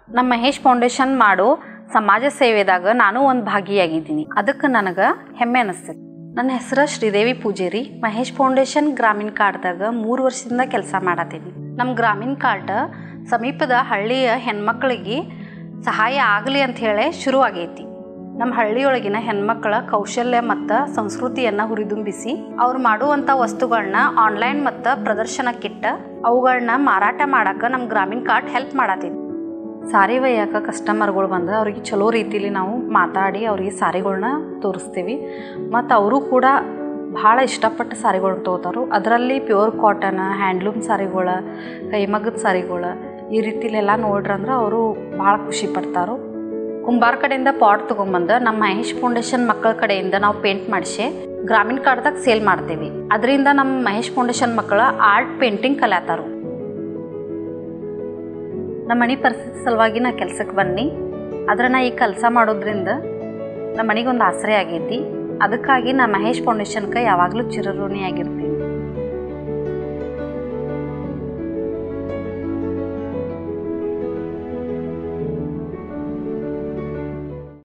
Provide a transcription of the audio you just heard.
ನಮ್ಮ ಮಹೇಶ್ ಫೌಂಡೇಶನ್ ಮಾಡೋ ಸಮಾಜ ಸೇವೆದಾಗ ನಾನು ಒಂದು ಭಾಗಿಯಾಗಿದ್ದೀನಿ ಅದಕ್ಕೆ ನನಗೆ ಹೆಮ್ಮೆ ಅನಿಸ್ತದೆ ನನ್ನ ಹೆಸರು ಶ್ರೀದೇವಿ ಪೂಜೇರಿ ಮಹೇಶ್ ಫೌಂಡೇಶನ್ ಗ್ರಾಮೀಣ ಕಾರ್ಡ್ದಾಗ ಮೂರು ವರ್ಷದಿಂದ ಕೆಲಸ ಮಾಡತ್ತೀನಿ ನಮ್ಮ ಗ್ರಾಮೀಣ ಕಾರ್ಡ್ ಸಮೀಪದ ಹಳ್ಳಿಯ ಹೆಣ್ಮಕ್ಳಿಗೆ ಸಹಾಯ ಆಗಲಿ ಅಂತ ಹೇಳಿ ಶುರುವಾಗೈತಿ ನಮ್ಮ ಹಳ್ಳಿಯೊಳಗಿನ ಹೆಣ್ಮಕ್ಳ ಕೌಶಲ್ಯ ಮತ್ತು ಸಂಸ್ಕೃತಿಯನ್ನು ಹುರಿದುಂಬಿಸಿ ಅವ್ರು ಮಾಡುವಂಥ ವಸ್ತುಗಳನ್ನ ಆನ್ಲೈನ್ ಮತ್ತು ಪ್ರದರ್ಶನಕ್ಕಿಟ್ಟ ಅವುಗಳನ್ನ ಮಾರಾಟ ಮಾಡಕ್ಕೆ ನಮ್ಮ ಗ್ರಾಮೀಣ ಕಾರ್ಡ್ ಹೆಲ್ಪ್ ಮಾಡತ್ತೀನಿ ಸಾರಿ ಒಯ್ಯಾಕ ಕಸ್ಟಮರ್ಗಳು ಬಂದ್ರೆ ಅವ್ರಿಗೆ ಚಲೋ ರೀತಿಲಿ ನಾವು ಮಾತಾಡಿ ಅವ್ರಿಗೆ ಸಾರಿಗಳ್ನ ತೋರಿಸ್ತೀವಿ ಮತ್ತು ಅವರು ಕೂಡ ಭಾಳ ಇಷ್ಟಪಟ್ಟು ಸಾರಿಗಳ್ನ ತೊಗೋತಾರು ಅದರಲ್ಲಿ ಪ್ಯೂರ್ ಕಾಟನ್ ಹ್ಯಾಂಡ್ಲೂಮ್ ಸಾರಿಗಳು ಕೈಮಗ್ಗದ ಸಾರಿಗಳು ಈ ರೀತಿಲೆಲ್ಲ ನೋಡ್ರಂದ್ರೆ ಅವರು ಭಾಳ ಖುಷಿ ಪಡ್ತಾರು ಕುಂಬಾರ ಕಡೆಯಿಂದ ಪಾಟ್ ತೊಗೊಂಬಂದು ನಮ್ಮ ಮಹೇಶ್ ಫೌಂಡೇಶನ್ ಮಕ್ಕಳ ಕಡೆಯಿಂದ ನಾವು ಪೇಂಟ್ ಮಾಡಿಸಿ ಗ್ರಾಮೀಣ ಕಾರ್ಡ್ದಾಗ ಸೇಲ್ ಮಾಡ್ತೀವಿ ಅದರಿಂದ ನಮ್ಮ ಮಹೇಶ್ ಫೌಂಡೇಶನ್ ಮಕ್ಕಳ ಆರ್ಟ್ ಪೇಂಟಿಂಗ್ ಕಲಿಯತ್ತಾರು ನಮ್ಮ ಮನೆ ಪರಿಸ್ಥಿತಿ ಸಲುವಾಗಿ ನಾ ಕೆಲ್ಸಕ್ಕೆ ಬನ್ನಿ ಆದ್ರೆ ನಾ ಈ ಕೆಲಸ ಮಾಡೋದ್ರಿಂದ ನಮ್ಮ ಮನೆಗೆ ಒಂದು ಆಸರೆ ಆಗೈತಿ ಅದಕ್ಕಾಗಿ ನಾ ಮಹೇಶ್ ಫೌಂಡೇಶನ್ಗೆ ಯಾವಾಗಲೂ ಚಿರಋಣಿ ಆಗಿರ್ತೀನಿ